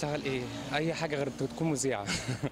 تشتغل ايه اي حاجه غير تكون مذيعه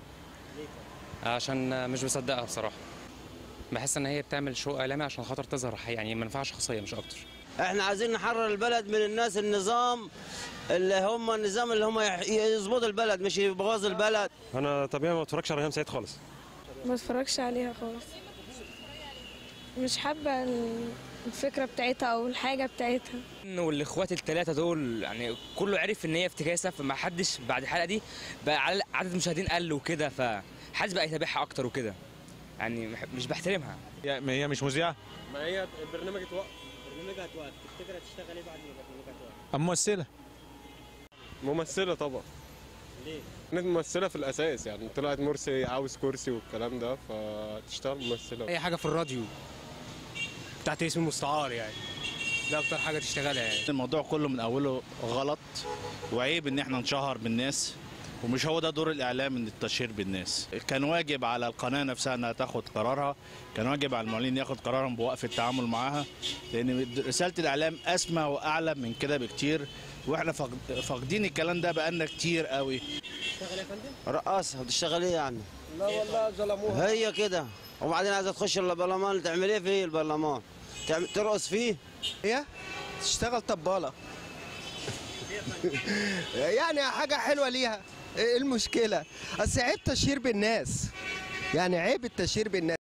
عشان مش بصدقها بصراحه بحس ان هي بتعمل شو اعلامي عشان خاطر تظهر يعني منفعه شخصيه مش اكتر احنا عايزين نحرر البلد من الناس النظام اللي هم النظام اللي هم يح- يظبطوا البلد مش يبوظوا البلد انا طبيعي ما بتفرجش على ريهام سعيد خالص ما اتفرجش عليها خالص مش حابة الفكرة بتاعتها أو الحاجة بتاعتها انه الاخوات الثلاثه دول يعني كله عرف ان هي افتكاسه فما حدش بعد الحلقه دي بقى على- عدد المشاهدين قل وكده فحدش بقى يتابعها اكتر وكده يعني مح- مش بحترمها هي ما هي مش مذيعه ما هي البرنامج اتوقف برنامجها هتوقف تفتكر هتشتغل ايه بعد ما برنامجها هتوقف؟ ممثله ممثله طبعا ليه؟ كانت ممثله في الاساس يعني طلعت مرسي عاوز كرسي والكلام ده فتشتغل ممثله اي حاجه في الراديو بتاعت اسم المستعار يعني ده اكتر حاجه تشتغلها يعني الموضوع كله من اوله غلط وعيب ان احنا نشهر بالناس ومش هو ده دور الاعلام ان التشهير بالناس كان واجب على القناه نفسها انها تاخد قرارها كان واجب على المعلن ياخد قرارهم بوقف التعامل معاها لان رساله الاعلام اسمى واعلى من كده بكتير واحنا فاقد- فاقدين الكلام ده بقالنا كتير قوي تشتغل ايه يا فندم؟ رقاصه بتشتغل ايه يعني لا والله ظلموها هي كده وبعدين عايزه تخش البرلمان تعمل ايه في البرلمان تعمل ترقص فيه هي تشتغل طبالة يعني حاجة حلوة ليها ايه المشكلة؟ أصل عيب تشهير بالناس يعني عيب التشهير بالناس